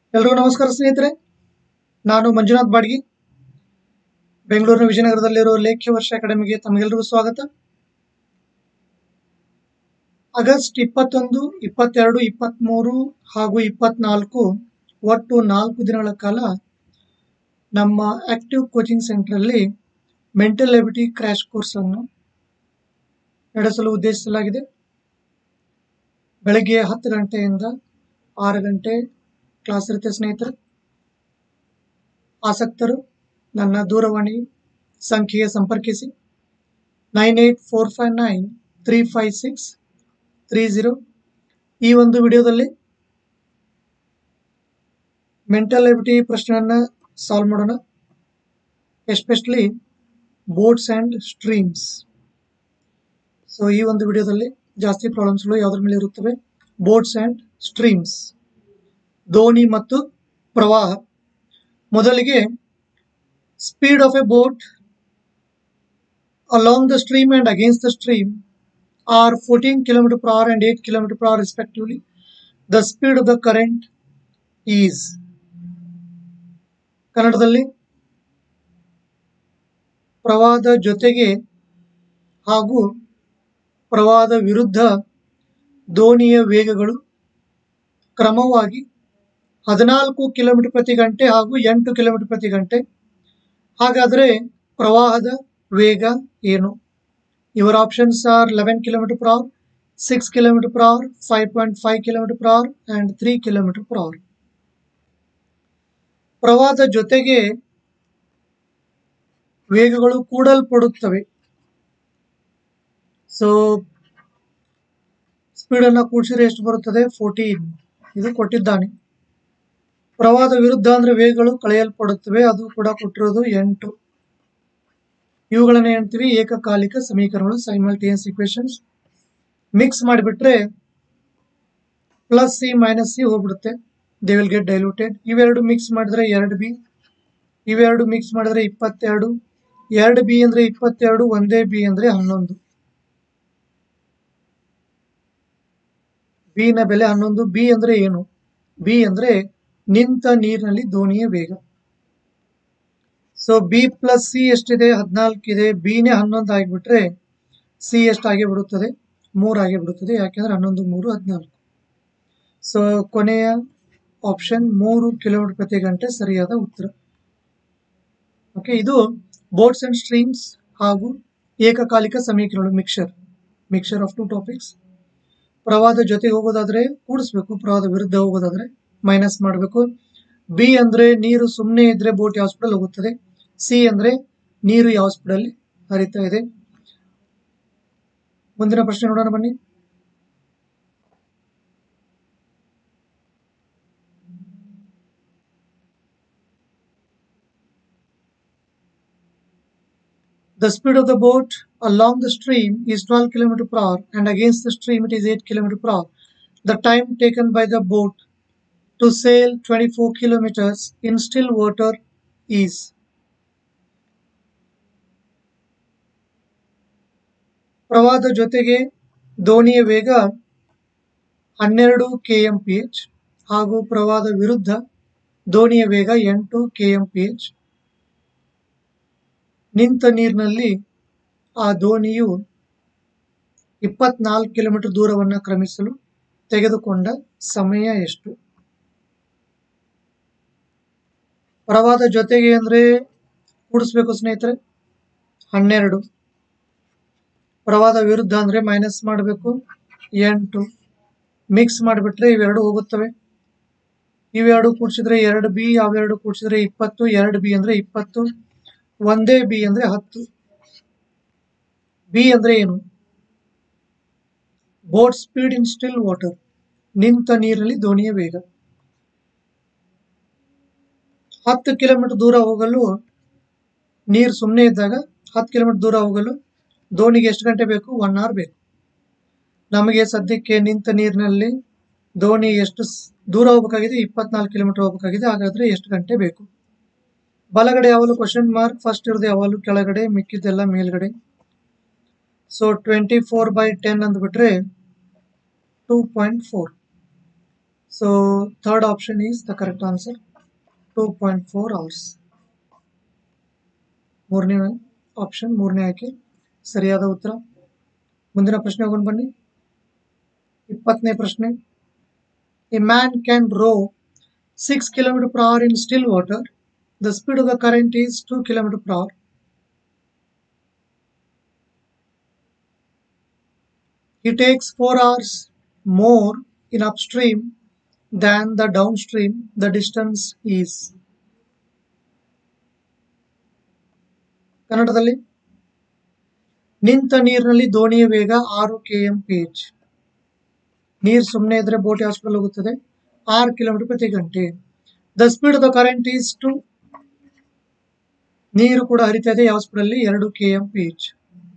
ಎಲ್ರಿಗೂ ನಮಸ್ಕಾರ ಸ್ನೇಹಿತರೆ ನಾನು ಮಂಜುನಾಥ್ ಬಾಡ್ಗಿ ಬೆಂಗಳೂರಿನ ವಿಜಯನಗರದಲ್ಲಿರುವ ಲೇಖ್ಯ ವರ್ಷ ಅಕಾಡೆಮಿಗೆ ತಮಗೆಲ್ಲರಿಗೂ ಸ್ವಾಗತ ಆಗಸ್ಟ್ ಇಪ್ಪತ್ತೊಂದು ಇಪ್ಪತ್ತೆರಡು ಇಪ್ಪತ್ತ್ಮೂರು ಹಾಗೂ ಇಪ್ಪತ್ನಾಲ್ಕು ಒಟ್ಟು ನಾಲ್ಕು ದಿನಗಳ ಕಾಲ ನಮ್ಮ ಆಕ್ಟಿವ್ ಕೋಚಿಂಗ್ ಸೆಂಟರಲ್ಲಿ ಮೆಂಟಲ್ ಎಬಿಲಿಟಿ ಕ್ರ್ಯಾಶ್ ಕೋರ್ಸನ್ನು ನಡೆಸಲು ಉದ್ದೇಶಿಸಲಾಗಿದೆ ಬೆಳಗ್ಗೆ ಹತ್ತು ಗಂಟೆಯಿಂದ ಆರು ಗಂಟೆ ಕ್ಲಾಸ್ ಇರುತ್ತೆ ಸ್ನೇಹಿತರೆ ಆಸಕ್ತರು ನನ್ನ ದೂರವಾಣಿ ಸಂಖ್ಯೆಗೆ ಸಂಪರ್ಕಿಸಿ nine eight four five nine three five six three zero ಈ ಒಂದು ವಿಡಿಯೋದಲ್ಲಿ ಮೆಂಟಲ್ ಎಬಿಲಿಟಿ ಪ್ರಶ್ನೆಯನ್ನು ಸಾಲ್ವ್ ಮಾಡೋಣ especially boats and streams so ಈ ಒಂದು ವಿಡಿಯೋದಲ್ಲಿ ಜಾಸ್ತಿ ಪ್ರಾಬ್ಲಮ್ಸ್ಗಳು ಯಾವುದ್ರ ಮೇಲೆ ಇರುತ್ತವೆ ಬೋಟ್ಸ್ ಆ್ಯಂಡ್ ಸ್ಟ್ರೀಮ್ಸ್ ದೋಣಿ ಮತ್ತು ಪ್ರವಾಹ ಮೊದಲಿಗೆ speed of a boat along the stream and against the stream are fourteen kilometre per hour and eight kilometre per hour respectively the speed of the current is ಕನ್ನಡದಲ್ಲಿ ಪ್ರವಾಹದ ಜೊತೆಗೆ ಹಾಗೂ ಪ್ರವಾಹದ ವಿರುದ್ಧ ದೋಣಿಯ ವೇಗಗಳು ಕ್ರಮವಾಗಿ ಹದಿನಾಲ್ಕು ಕಿಲೋಮೀಟರ್ ಪ್ರತಿ ಗಂಟೆ ಹಾಗೂ ಎಂಟು ಕಿಲೋಮೀಟರ್ ಪ್ರತಿ ಗಂಟೆ ಹಾಗಾದರೆ ಪ್ರವಾಹದ ವೇಗ ಏನು ಇವರ options are eleven kilometre per hour six kilometre per hour five point five kilometre per hour and three kilometre per hour ಪ್ರವಾಹದ ಜೊತೆಗೆ ವೇಗಗಳು ಕೂಡಲ್ಪಡುತ್ತವೆ ಸೊ ಸ್ಪೀಡನ್ನು ಕೂಡಿಸಿದ್ರೆ ಎಷ್ಟು ಬರುತ್ತದೆ ಫೋರ್ಟೀನ್ ಇದು ಕೊಟ್ಟಿದ್ದಾನೆ ಪ್ರವಾಹದ ವಿರುದ್ಧ ಅಂದ್ರೆ ವೇಗಗಳು ಕಳೆಯಲ್ಪಡುತ್ತವೆ ಅದು ಕೂಡ ಕೊಟ್ಟಿರೋದು ಎಂಟು ಇವುಗಳನ್ನ ಹೇಳ್ತೀವಿ ಏಕಕಾಲಿಕ ಸಮೀಕರಣಗಳು ಸೈಮಲ್ಟೇನಿಯಸ್ ಇಕ್ವೇಶನ್ಸ್ ಮಿಕ್ಸ್ ಮಾಡಿಬಿಟ್ರೆ ಪ್ಲಸ್ ಸಿ ಮೈನಸ್ ಸಿ ಹೋಗ್ಬಿಡುತ್ತೆ ದೇ ವಿಲ್ ಗೆಟ್ ಡೈಲ್ಯೂಟೆಡ್ ಇವೆರಡು ಮಿಕ್ಸ್ ಮಾಡಿದ್ರೆ ಎರಡು ಬಿ ಇವೆರಡು ಮಿಕ್ಸ್ ಮಾಡಿದ್ರೆ ಇಪ್ಪತ್ತೆರಡು ಎರಡು ಬಿ ಅಂದ್ರೆ ಇಪ್ಪತ್ತೆರಡು ಒಂದೇ ಬಿ ಅಂದ್ರೆ ಹನ್ನೊಂದು ಬಿ ನ ಬೆಲೆ ಹನ್ನೊಂದು ಬಿ ಅಂದ್ರೆ ಏನು ಬಿ ಅಂದ್ರೆ ನಿಂತ ನೀರಿನಲ್ಲಿ ದೋಣಿಯ ವೇಗ ಸೊ ಬಿ ಪ್ಲಸ್ ಸಿ ಎಷ್ಟಿದೆ ಹದಿನಾಲ್ಕು ಇದೆ ಬಿನೇ ಹನ್ನೊಂದು ಆಗಿಬಿಟ್ರೆ ಸಿ ಎಷ್ಟಾಗಿ ಬಿಡುತ್ತದೆ ಮೂರು ಆಗಿ ಬಿಡುತ್ತದೆ ಯಾಕೆಂದ್ರೆ ಹನ್ನೊಂದು ಮೂರು ಹದಿನಾಲ್ಕು ಸೊ ಕೊನೆಯ ಆಪ್ಷನ್ ಮೂರು ಕಿಲೋಮೀಟರ್ ಪ್ರತಿ ಗಂಟೆ ಸರಿಯಾದ ಉತ್ತರ ಓಕೆ ಇದು ಬೋಟ್ಸ್ ಅಂಡ್ ಸ್ಟ್ರೀಮ್ಸ್ ಹಾಗೂ ಏಕಕಾಲಿಕ ಸಮೀಕರಣಗಳು mixer mixer of two topics ಪ್ರವಾಹದ ಜೊತೆಗೆ ಹೋಗೋದಾದ್ರೆ ಕೂಡಿಸ್ಬೇಕು ಪ್ರವಾಹದ ವಿರುದ್ಧ ಹೋಗೋದಾದ್ರೆ ಮೈನಸ್ ಮಾಡಬೇಕು ಬಿ ಅಂದ್ರೆ ನೀರು ಸುಮ್ಮನೆ ಇದ್ರೆ ಬೋಟ್ ಯಾವ ಸ್ಪೀಡಲ್ಲಿ ಹೋಗುತ್ತದೆ ಸಿ ಅಂದ್ರೆ ನೀರು ಯಾವ ಸ್ಪೀಡಲ್ಲಿ ಹರಿತಾ ಇದೆ ಮುಂದಿನ ಪ್ರಶ್ನೆ ನೋಡೋಣ ಬನ್ನಿ The speed of the boat along the stream is 12 km per hour and against the stream it is 8 km per hour. The time taken by the boat to sail 24 kilometers in still water is ಪ್ರವಾಹದ ಜೊತೆಗೆ ದೋಣಿಯ ವೇಗ ಹನ್ನೆರಡು K M P H ಹಾಗೂ ಪ್ರವಾಹದ ವಿರುದ್ಧ ದೋಣಿಯ ವೇಗ ಎಂಟು ಕೆ ಎಂ ಪಿ ಎಚ್ ನಿಂತ ನೀರಿನಲ್ಲಿ ಆ ದೋಣಿಯು ಇಪ್ಪತ್ನಾಲ್ಕು ಕಿಲೋಮೀಟರ್ ದೂರವನ್ನು ಕ್ರಮಿಸಲು ತೆಗೆದುಕೊಂಡ ಸಮಯ ಎಷ್ಟು ಪ್ರವಾಹದ ಜೊತೆಗೆ ಅಂದರೆ ಕೂಡಿಸ್ಬೇಕು ಸ್ನೇಹಿತರೆ ಹನ್ನೆರಡು ಪ್ರವಾಹದ ವಿರುದ್ಧ ಅಂದರೆ ಮೈನಸ್ ಮಾಡಬೇಕು ಎಂಟು ಮಿಕ್ಸ್ ಮಾಡಿಬಿಟ್ರೆ ಇವೆರಡು ಹೋಗುತ್ತವೆ ಇವೆರಡು ಕೂಡಿಸಿದ್ರೆ ಎರಡು ಬಿ ಅವೆರಡು ಕೂಡಿಸಿದ್ರೆ ಇಪ್ಪತ್ತು ಎರಡು ಬಿ ಅಂದರೆ ಇಪ್ಪತ್ತು ಒಂದೇ ಬಿ ಅಂದ್ರೆ ಹತ್ತು ಬಿ ಅಂದ್ರೆ ಏನು boat speed in still water ನಿಂತ ನೀರಿನಲ್ಲಿ ದೋಣಿಯ ವೇಗ ಹತ್ತು ಕಿಲೋಮೀಟರ್ ದೂರ ಹೋಗಲು ನೀರು ಸುಮ್ಮನೆ ಇದ್ದಾಗ ಹತ್ತು ಕಿಲೋಮೀಟರ್ ದೂರ ಹೋಗಲು ದೋಣಿಗೆ ಎಷ್ಟು ಗಂಟೆ ಬೇಕು ಒನ್ ಅವರ್ ಬೇಕು ನಮಗೆ ಸದ್ಯಕ್ಕೆ ನಿಂತ ನೀರಿನಲ್ಲಿ ದೋಣಿ ಎಷ್ಟು ದೂರ ಹೋಗಬೇಕಾಗಿದೆ ಇಪ್ಪತ್ನಾಲ್ಕು ಕಿಲೋಮೀಟರ್ ಹೋಗಬೇಕಾಗಿದೆ ಹಾಗಾದ್ರೆ ಎಷ್ಟು ಗಂಟೆ ಬೇಕು ಬಲಗಡೆ ಯಾವಾಗಲೂ ಕ್ವಶನ್ ಮಾರ್ಕ್ ಫಸ್ಟ್ ಇರೋದು ಯಾವಾಗಲೂ ಕೆಳಗಡೆ ಮಿಕ್ಕಿದ್ದೆಲ್ಲ ಮೇಲ್ಗಡೆ so twenty four by ten ಅಂದ್ಬಿಟ್ರೆ two point four so third option is the correct answer two point four hours ಮೂರನೇ ಆಪ್ಷನ್ ಮೂರನೇ ಆಯ್ಕೆ ಸರಿಯಾದ ಉತ್ತರ ಮುಂದಿನ ಪ್ರಶ್ನೆ ಹೋಗೋಣ ಬನ್ನಿ ಇಪ್ಪತ್ತನೇ ಪ್ರಶ್ನೆ a man can row six kilometre per hour in still water the speed of the current is two kilometre per hour He takes 4 hours more in upstream than the downstream. The distance is. ಕನ್ನಡದಲ್ಲಿ ನಿಂತ ನೀರಿನಲ್ಲಿ ದೋಣಿಯ ವೇಗ ಆರು K M P H ನೀರು ಸುಮ್ಮನೆ ಇದ್ರೆ boat ಯಾವ ಸ್ಪೀಡ್ ಹೋಗುತ್ತದೆ ಆರು ಕಿಲೋಮೀಟರ್ ಪ್ರತಿ ಗಂಟೆ the speed of the current is two ನೀರು ಕೂಡ ಹರಿತಾ ಇದೆ ಯಾವ ಸ್ಪೀಡ್ ಅಲ್ಲಿ ಎರಡು ಕೆ ಎಂ ಪಿ ಎಚ್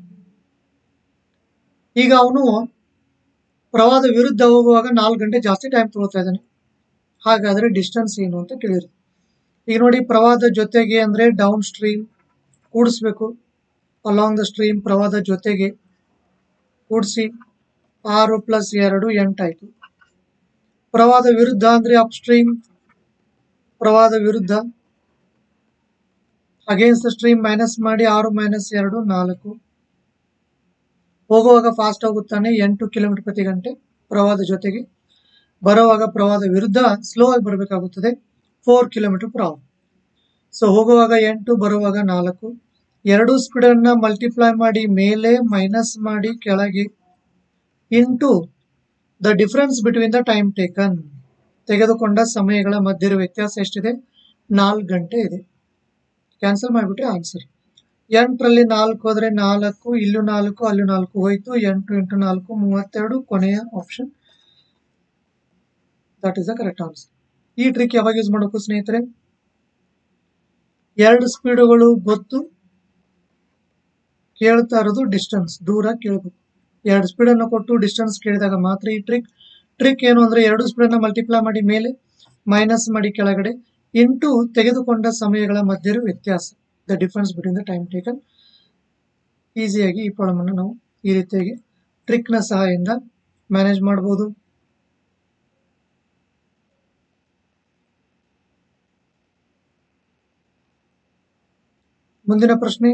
ಈಗ ಅವನು ಪ್ರವಾಹದ ವಿರುದ್ಧ ಹೋಗುವಾಗ ನಾಲ್ಕು ಗಂಟೆ ಜಾಸ್ತಿ ಟೈಮ್ ತಗೊಳ್ತಾ ಇದ್ದಾನೆ ಹಾಗಾದ್ರೆ ಡಿಸ್ಟೆನ್ಸ್ ಏನು ಅಂತ ಕೇಳಿದ್ರು ಈಗ ನೋಡಿ ಪ್ರವಾಹದ ಜೊತೆಗೆ ಅಂದ್ರೆ ಡೌನ್ ಸ್ಟ್ರೀಮ್ ಕೂಡಿಸ್ಬೇಕು ಅಲಾಂಗ್ ದ ಸ್ಟ್ರೀಮ್ ಪ್ರವಾಹದ ಜೊತೆಗೆ ಕೂಡಿಸಿ ಆರು ಪ್ಲಸ್ ಎರಡು ಎಂಟಾಯ್ತು ಪ್ರವಾಹದ ವಿರುದ್ಧ ಅಂದ್ರೆ ಅಪ್ ಸ್ಟ್ರೀಮ್ ಪ್ರವಾಹದ ವಿರುದ್ಧ ಅಗೇನ್ಸ್ಟ್ ದ ಸ್ಟ್ರೀಮ್ ಮೈನಸ್ ಮಾಡಿ ಆರು ಮೈನಸ್ ಎರಡು ನಾಲ್ಕು ಹೋಗುವಾಗ ಫಾಸ್ಟ್ ಹೋಗುತ್ತಾನೆ ಎಂಟು ಕಿಲೋಮೀಟರ್ ಪ್ರತಿ ಗಂಟೆ ಪ್ರವಾಹದ ಜೊತೆಗೆ ಬರುವಾಗ ಪ್ರವಾಹದ ವಿರುದ್ಧ ಸ್ಲೋ ಆಗಿ ಬರಬೇಕಾಗುತ್ತದೆ four kilometre per hour so ಹೋಗುವಾಗ ಎಂಟು ಬರುವಾಗ ನಾಲ್ಕು ಎರಡು ಸ್ಪೀಡನ್ನ ಮಲ್ಟಿಪ್ಲೈ ಮಾಡಿ ಮೇಲೆ ಮೈನಸ್ ಮಾಡಿ ಕೆಳಗೆ into the difference between the time taken ತೆಗೆದುಕೊಂಡ ಸಮಯಗಳ ಮಧ್ಯೆ ಇರುವ ವ್ಯತ್ಯಾಸ ಎಷ್ಟಿದೆ ನಾಲ್ಕು ಗಂಟೆ ಇದೆ ಕ್ಯಾನ್ಸಲ್ ಮಾಡಿಬಿಟ್ರೆ ಆನ್ಸರ್ ಎಂಟರಲ್ಲಿ ನಾಲ್ಕು ಹೋದ್ರೆ ನಾಲ್ಕು ಇಲ್ಲೂ ನಾಲ್ಕು ಅಲ್ಲೂ ನಾಲ್ಕು ಹೋಯ್ತು ಎಂಟು ಇಂಟು ನಾಲ್ಕು ಮೂವತ್ತೆರಡು ಕೊನೆಯ option that is the correct answer ಈ ಟ್ರಿಕ್ ಯಾವಾಗ ಯೂಸ್ ಮಾಡಬೇಕು ಸ್ನೇಹಿತರೆ ಎರಡು ಸ್ಪೀಡುಗಳು ಗೊತ್ತು ಕೇಳ್ತಾ ಇರೋದು ಡಿಸ್ಟೆನ್ಸ್ ದೂರ ಕೇಳಬೇಕು ಎರಡು ಸ್ಪೀಡನ್ನು ಕೊಟ್ಟು ಡಿಸ್ಟೆನ್ಸ್ ಕೇಳಿದಾಗ ಮಾತ್ರ ಈ ಟ್ರಿಕ್ ಟ್ರಿಕ್ ಏನು ಅಂದ್ರೆ ಎರಡು ಸ್ಪೀಡನ್ನ ಮಲ್ಟಿಪ್ಲೈ ಮಾಡಿ ಮೇಲೆ ಮೈನಸ್ ಮಾಡಿ ಕೆಳಗಡೆ ಇಂಟು ತೆಗೆದುಕೊಂಡ ಸಮಯಗಳ ಮಧ್ಯೆ ಇರುವ ವ್ಯತ್ಯಾಸ the difference between the time taken ಈಸಿಯಾಗಿ ಈ ಪ್ರಾಬ್ಲಮ್ ಅನ್ನು ನಾವು ಈ ರೀತಿಯಾಗಿ ಟ್ರಿಕ್ನ ಸಹಾಯದಿಂದ ಮ್ಯಾನೇಜ್ ಮಾಡಬಹುದು ಮುಂದಿನ ಪ್ರಶ್ನೆ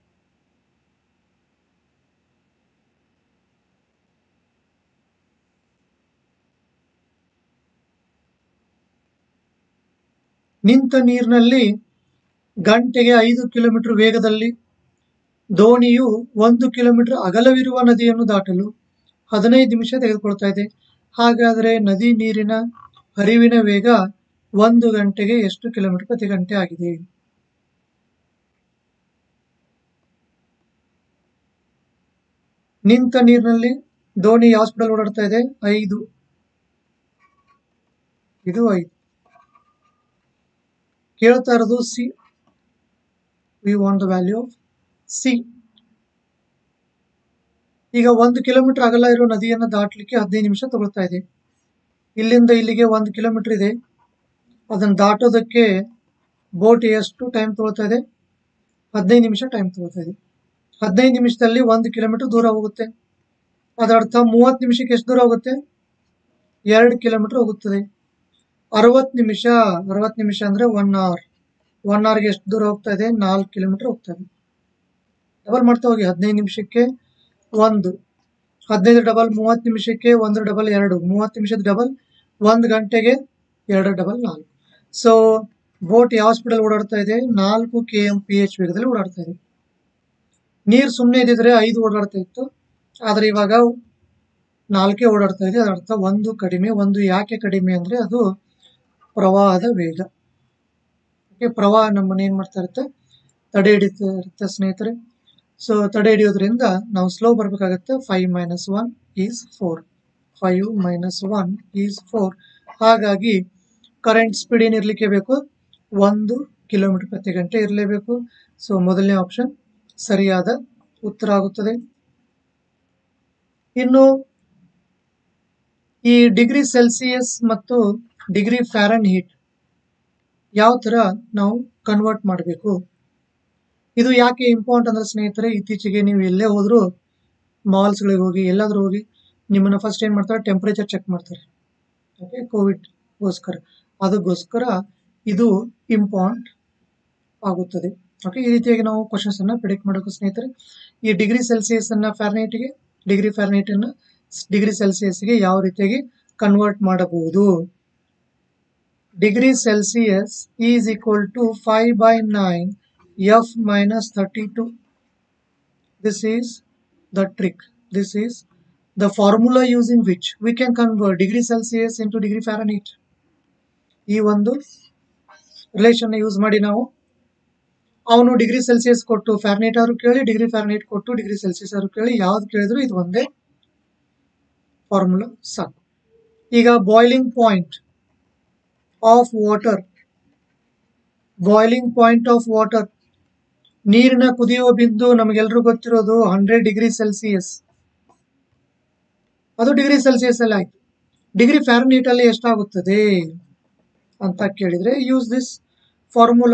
ನಿಂತ ನೀರಿನಲ್ಲಿ ಗಂಟೆಗೆ ಐದು ಕಿಲೋಮೀಟರ್ ವೇಗದಲ್ಲಿ ದೋಣಿಯು ಒಂದು ಕಿಲೋಮೀಟರ್ ಅಗಲವಿರುವ ನದಿಯನ್ನು ದಾಟಲು ಹದಿನೈದು ನಿಮಿಷ ತೆಗೆದುಕೊಳ್ತಾ ಇದೆ ಹಾಗಾದರೆ ನದಿ ನೀರಿನ ಹರಿವಿನ ವೇಗ ಒಂದು ಗಂಟೆಗೆ ಎಷ್ಟು ಕಿಲೋಮೀಟರ್ ಪ್ರತಿ ಗಂಟೆ ಆಗಿದೆ ನಿಂತ ನೀರಿನಲ್ಲಿ ದೋಣಿ ಯಾವ ಸ್ಪೀಡಲ್ಲಿ ಓಡಾಡ್ತಾ ಇದೆ ಐದು ಇದು ಐದು ಕೇಳ್ತಾ ಇರೋದು C we want the value of C ಈಗ ಒಂದು ಕಿಲೋಮೀಟರ್ ಅಗಲ ಇರೋ ನದಿಯನ್ನು ದಾಟಲಿಕ್ಕೆ ಹದಿನೈದು ನಿಮಿಷ ತಗೊಳ್ತಾ ಇದೆ ಇಲ್ಲಿಂದ ಇಲ್ಲಿಗೆ ಒಂದು ಕಿಲೋಮೀಟರ್ ಇದೆ ಅದನ್ನು ದಾಟೋದಕ್ಕೆ ಬೋಟ್ ಎಷ್ಟು ಟೈಮ್ ತಗೊಳ್ತಾ ಇದೆ ಹದಿನೈದು ನಿಮಿಷ ಟೈಮ್ ತಗೊಳ್ತಾ ಇದೆ ಹದಿನೈದು ನಿಮಿಷದಲ್ಲಿ ಒಂದು ಕಿಲೋಮೀಟರ್ ದೂರ ಹೋಗುತ್ತೆ ಅದರ ಅರ್ಥ ಮೂವತ್ತು ನಿಮಿಷಕ್ಕೆ ಎಷ್ಟು ದೂರ ಹೋಗುತ್ತೆ ಎರಡು ಕಿಲೋಮೀಟರ್ ಹೋಗುತ್ತದೆ ಅರವತ್ತು ನಿಮಿಷ ಅರವತ್ತು ನಿಮಿಷ ಅಂದ್ರೆ ಒನ್ ಅವರ್ ಒನ್ ಅವರ್ಗೆ ಎಷ್ಟು ದೂರ ಹೋಗ್ತಾ ಇದೆ ನಾಲ್ಕು ಕಿಲೋಮೀಟರ್ ಹೋಗ್ತಾ ಇದೆ ಡಬಲ್ ಮಾಡ್ತಾ ಹೋಗಿ ಹದಿನೈದು ನಿಮಿಷಕ್ಕೆ ಒಂದು ಹದಿನೈದು ಡಬಲ್ ಮೂವತ್ತು ನಿಮಿಷಕ್ಕೆ ಒಂದು ಡಬಲ್ ಎರಡು ಮೂವತ್ತು ನಿಮಿಷದ ಡಬಲ್ ಒಂದು ಗಂಟೆಗೆ ಎರಡು ಡಬಲ್ ನಾಲ್ಕು ಸೊ ಬೋಟ್ ಯಾವ ಸ್ಪೀಡಲ್ಲಿ ಓಡಾಡ್ತಾ ಇದೆ ನಾಲ್ಕು ಕೆ ಎಂ ಪಿ ಎಚ್ ವೇಗದಲ್ಲಿ ಓಡಾಡ್ತಾ ಇದೆ ನೀರು ಸುಮ್ಮನೆ ಇದ್ದಿದ್ರೆ ಐದು ಓಡಾಡ್ತಾ ಇತ್ತು ಆದರೆ ಇವಾಗ ನಾಲ್ಕೇ ಓಡಾಡ್ತಾ ಇದೆ ಅದರ ಅರ್ಥ ಒಂದು ಕಡಿಮೆ ಒಂದು ಯಾಕೆ ಕಡಿಮೆ ಅಂದ್ರೆ ಅದು ಪ್ರವಾಹದ ವೇಗ ಓಕೆ ಪ್ರವಾಹ ನಮ್ಮನ್ನ ಏನ್ ಮಾಡ್ತಾ ಇರುತ್ತೆ ತಡೆ ಹಿಡಿತಾ ಇರುತ್ತೆ ಸ್ನೇಹಿತರೆ ಸೊ ತಡೆ ಹಿಡಿಯೋದ್ರಿಂದ ನಾವು ಸ್ಲೋ ಬರಬೇಕಾಗತ್ತೆ five minus one is four five minus one is four ಹಾಗಾಗಿ ಕರೆಂಟ್ ಸ್ಪೀಡ್ ಏನಿರ್ಲಿಕ್ಕೆ ಬೇಕು ಒಂದು ಕಿಲೋಮೀಟರ್ ಪ್ರತಿ ಗಂಟೆ ಇರಲೇಬೇಕು ಸೊ ಮೊದಲನೇ ಆಪ್ಷನ್ ಸರಿಯಾದ ಉತ್ತರ ಆಗುತ್ತದೆ ಇನ್ನು ಈ ಡಿಗ್ರಿ ಸೆಲ್ಸಿಯಸ್ ಮತ್ತು ಡಿಗ್ರಿ ಫ್ಯಾರನ್ ಹೀಟ್ ಯಾವ ತರ ನಾವು ಕನ್ವರ್ಟ್ ಮಾಡಬೇಕು ಇದು ಯಾಕೆ ಇಂಪಾರ್ಟೆಂಟ್ ಅಂದ್ರೆ ಸ್ನೇಹಿತರೆ ಇತ್ತೀಚೆಗೆ ನೀವು ಎಲ್ಲೇ ಹೋದ್ರು ಮಾಲ್ಸ್ಗಳಿಗೆ ಹೋಗಿ ಎಲ್ಲಾದ್ರೂ ಹೋಗಿ ನಿಮ್ಮನ್ನ ಫಸ್ಟ್ ಏನ್ ಮಾಡ್ತಾರೆ ಟೆಂಪರೇಚರ್ ಚೆಕ್ ಮಾಡ್ತಾರೆ ಓಕೆ ಕೋವಿಡ್ಗೋಸ್ಕರ ಅದಕ್ಕೋಸ್ಕರ ಇದು ಇಂಪಾರ್ಟ್ ಆಗುತ್ತದೆ ಓಕೆ ಈ ರೀತಿಯಾಗಿ ನಾವು ಕ್ವಶನ್ಸ್ ಅನ್ನ ಪ್ರಿಡಿಕ್ಟ್ ಮಾಡಬೇಕು ಸ್ನೇಹಿತರೆ ಈ ಡಿಗ್ರಿ ಸೆಲ್ಸಿಯಸ್ ಅನ್ನ ಫ್ಯಾರನೈಟ್ಗೆ ಡಿಗ್ರಿ ಫ್ಯಾರನೈಟ್ ಅನ್ನ ಡಿಗ್ರಿ ಸೆಲ್ಸಿಯಸ್ಗೆ ಯಾವ ರೀತಿಯಾಗಿ ಕನ್ವರ್ಟ್ ಮಾಡಬಹುದು degree Celsius is equal to five by nine F minus thirty two this is the trick this is the formula using which we can convert degree Celsius into degree Fahrenheit ಈ ಒಂದು relation use ಮಾಡಿ ನಾವು ಅವನು degree Celsius ಕೊಟ್ಟು Fahrenheit ಅವರು ಕೇಳಿ degree Fahrenheit ಕೊಟ್ಟು degree Celsius ಅವರು ಕೇಳಿ ಯಾವ್ದು ಕೇಳಿದ್ರು ಇದು ಒಂದೇ ಫಾರ್ಮುಲಾ ಸಾಕು ಈಗ boiling point of water boiling point of water ನೀರಿನ ಕುದಿಯುವ ಬಿಂದು ನಮಗೆಲ್ಲರೂ ಗೊತ್ತಿರೋದು ಹಂಡ್ರೆಡ್ ಡಿಗ್ರಿ ಸೆಲ್ಸಿಯಸ್ ಅದು ಡಿಗ್ರಿ ಸೆಲ್ಸಿಯಸ್ ಅಲ್ಲಿ ಆಯ್ತು ಡಿಗ್ರಿ ಫ್ಯಾರನೀಟ್ ಅಲ್ಲಿ ಎಷ್ಟಾಗುತ್ತದೆ ಅಂತ ಕೇಳಿದ್ರೆ ಯೂಸ್ ದಿಸ್ ಫಾರ್ಮುಲಾ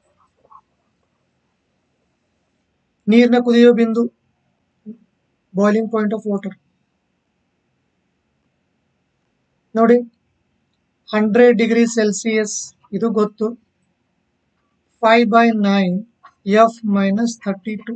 ನೀರಿನ ಕುದಿಯುವ ಬಿಂದು ಬಾಯ್ಲಿಂಗ್ ಪಾಯಿಂಟ್ ಆಫ್ ವಾಟರ್ ನೋಡಿ ಹಂಡ್ರೆಡ್ ಡಿಗ್ರಿ ಸೆಲ್ಸಿಯಸ್ ಇದು ಗೊತ್ತು five by nine F minus thirty two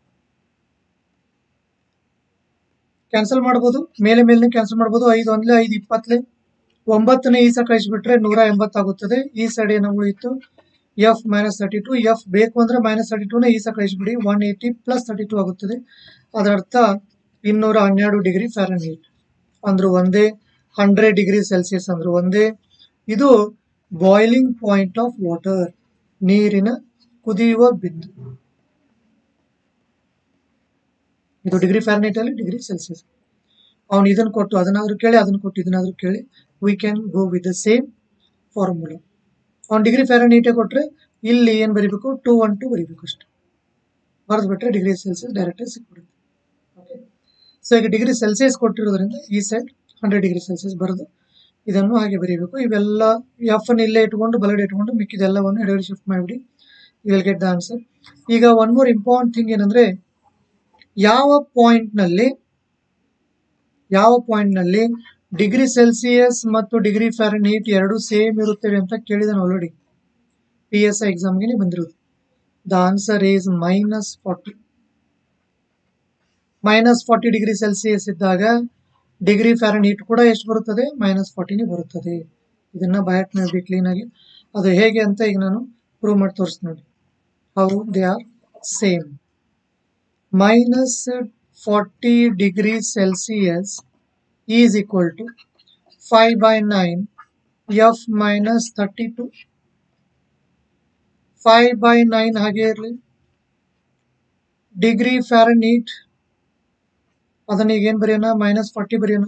cancel ಮಾಡ್ಬೋದು ಮೇಲೆ ಮೇಲೆ ಕ್ಯಾನ್ಸಲ್ ಮಾಡ್ಬೋದು ಐದು ಒಂದ್ಲೆ ಐದು ಇಪ್ಪತ್ತಲೆ ಒಂಬತ್ತನೇ ಈ ಸಹ ಕಳಿಸ್ಬಿಟ್ರೆ ನೂರ ಎಂಬತ್ತಾಗುತ್ತದೆ ಈ ಸೈಡ್ ಏನೋ ಉಳಿಯಿತು F minus thirty two F ಬೇಕು ಅಂದ್ರೆ ಮೈನಸ್ ತರ್ಟಿ ಟೂನ ಈ ಸಹ ಕಳಿಸ್ಬಿಡಿ one eighty plus thirty two ಆಗುತ್ತದೆ ಅದರ ಅರ್ಥ ಇನ್ನೂರ ಹನ್ನೆರಡು ಡಿಗ್ರಿ ಫ್ಯಾರನ್ಹೀಟ್ ಅಂದ್ರು ಒಂದೇ ಹಂಡ್ರೆಡ್ ಡಿಗ್ರಿ ಸೆಲ್ಸಿಯಸ್ ಅಂದ್ರು ಒಂದೇ ಇದು ಬಾಯ್ಲಿಂಗ್ ಪಾಯಿಂಟ್ ಆಫ್ ವಾಟರ್ ನೀರಿನ ಕುದಿಯುವ ಬಿಂದು ಇದು ಡಿಗ್ರಿ ಫ್ಯಾರನೈಟ್ ಅಲ್ಲಿ ಡಿಗ್ರಿ ಸೆಲ್ಸಿಯಸ್ ಅವನು ಇದನ್ನ ಕೊಟ್ಟು ಅದನ್ನಾದ್ರೂ ಕೇಳಿ ಅದನ್ನ ಕೊಟ್ಟು ಇದನ್ನಾದ್ರೂ ಕೇಳಿ we can go with the same formula ಅವ್ನು ಡಿಗ್ರಿ ಫ್ಯಾರನೈಟೇ ಕೊಟ್ರೆ ಇಲ್ಲಿ ಏನ್ ಬರಿಬೇಕು ಟೂ ಒನ್ ಟು ಬರಿಬೇಕು ಅಷ್ಟೇ ಬರೆದು ಬಿಟ್ರೆ ಡಿಗ್ರಿ ಸೆಲ್ಸಿಯಸ್ ಡೈರೆಕ್ಟ್ ಸಿಕ್ಬಿಡುತ್ತೆ ಓಕೆ ಸೊ ಈಗ ಡಿಗ್ರಿ ಸೆಲ್ಸಿಯಸ್ ಕೊಟ್ಟಿರೋದ್ರಿಂದ ಈ ಸೈಡ್ ಹಂಡ್ರೆಡ್ ಡಿಗ್ರಿ ಸೆಲ್ಸಿಯಸ್ ಬರೆದು ಇದನ್ನು ಹಾಗೆ ಬರೀಬೇಕು ಇವೆಲ್ಲ ಎಫ್ ಅನ್ನು ಇಲ್ಲೇ ಇಟ್ಕೊಂಡು ಬಲಗಡೆ ಇಟ್ಕೊಂಡು ಮಿಕ್ಕಿದೆಲ್ಲವನ್ನು ಎಡಗಡೆ ಶಿಫ್ಟ್ ಮಾಡಿಬಿಡಿ you will get the answer ಈಗ ಒನ್ ಮೋರ್ ಇಂಪಾರ್ಟೆಂಟ್ ಥಿಂಗ್ ಏನಂದ್ರೆ ಯಾವ ಪಾಯಿಂಟ್ ನಲ್ಲಿ ಯಾವ ಪಾಯಿಂಟ್ ನಲ್ಲಿ ಡಿಗ್ರಿ ಸೆಲ್ಸಿಯಸ್ ಮತ್ತು ಡಿಗ್ರಿ ಫ್ಯಾರನ್ಹೀಟ್ ಎರಡು ಸೇಮ್ ಇರುತ್ತವೆ ಅಂತ ಕೇಳಿದಾನೆ ಆಲ್ರೆಡಿ ಪಿ ಎಸ್ ಐ ಎಕ್ಸಾಮ್ಗೆ ಬಂದಿರೋದು the answer is minus forty minus forty degree Celsius ಇದ್ದಾಗ ಡಿಗ್ರಿ ಫ್ಯಾರನ್ಹೀಟ್ ಕೂಡ ಎಷ್ಟು ಬರುತ್ತದೆ ಮೈನಸ್ ಫಾರ್ಟಿನೇ ಬರುತ್ತದೆ ಇದನ್ನ ಬಯಾಟ್ ಮಾಡಿ ಕ್ಲೀನ್ ಆಗಿ ಅದು ಹೇಗೆ ಅಂತ ಈಗ ನಾನು ಪ್ರೂವ್ ಮಾಡಿ ತೋರಿಸ್ತೀನಿ ನೋಡಿ how they are same minus 40 degree Celsius is equal to 5 by 9 F minus 32 5 by 9 ಹಾಗೆ ಇರಲಿ ಡಿಗ್ರಿ ಫ್ಯಾರನೀಟ್ ಅದನ್ನ ಈಗ ಏನ್ ಬರೆಯೋಣ ಮೈನಸ್ ಫಾರ್ಟಿ ಬರೆಯೋಣ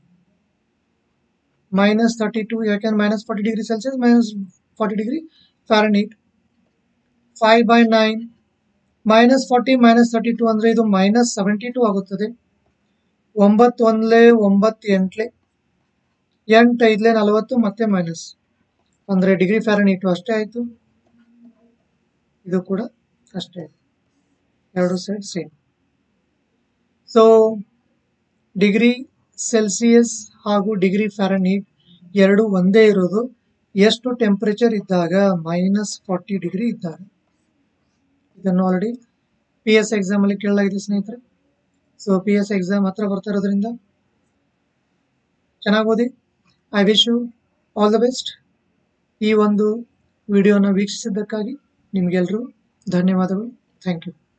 ಮೈನಸ್ ತರ್ಟಿ ಟು ಯಾಕೆಂದ್ರೆ minus forty degree Celsius minus forty degree Fahrenheit five by nine minus forty minus thirty two ಅಂದ್ರೆ ಇದು ಮೈನಸ್ ಸೆವೆಂಟಿ ಟು ಆಗುತ್ತದೆ ಒಂಬತ್ತು ಒಂದ್ಲೆ ಒಂಬತ್ತು ಎಂಟ್ಲೆ ಎಂಟು ಐದ್ಲೆ ನಲವತ್ತು ಮತ್ತೆ ಮೈನಸ್ ಅಂದ್ರೆ ಡಿಗ್ರಿ ಫ್ಯಾರನೀಟು ಅಷ್ಟೇ ಆಯ್ತು ಇದು ಕೂಡ ಅಷ್ಟೇ ಆಯ್ತು ಎರಡು side same so degree Celsius ಹಾಗೂ ಡಿಗ್ರಿ ಫ್ಯಾರನೀಟ್ ಎರಡು ಒಂದೇ ಇರೋದು ಎಷ್ಟು ಟೆಂಪರೇಚರ್ ಇದ್ದಾಗ ಮೈನಸ್ ಫಾರ್ಟಿ ಡಿಗ್ರಿ ಇದ್ದಾಗ ಇದನ್ನು ಆಲ್ರೆಡಿ ಪಿ ಎಸ್ ಎಕ್ಸಾಮ್ ಅಲ್ಲಿ ಕೇಳಲಾಗಿದೆ ಸ್ನೇಹಿತರೆ ಸೊ ಪಿ ಎಸ್ ಎಕ್ಸಾಮ್ ಹತ್ರ ಬರ್ತಾ ಇರೋದ್ರಿಂದ ಚೆನ್ನಾಗಿ ಓದಿ I wish you all the best ಈ ಒಂದು ವಿಡಿಯೋನ ವೀಕ್ಷಿಸಿದ್ದಕ್ಕಾಗಿ ನಿಮಗೆಲ್ಲರೂ ಧನ್ಯವಾದಗಳು ಥ್ಯಾಂಕ್ ಯು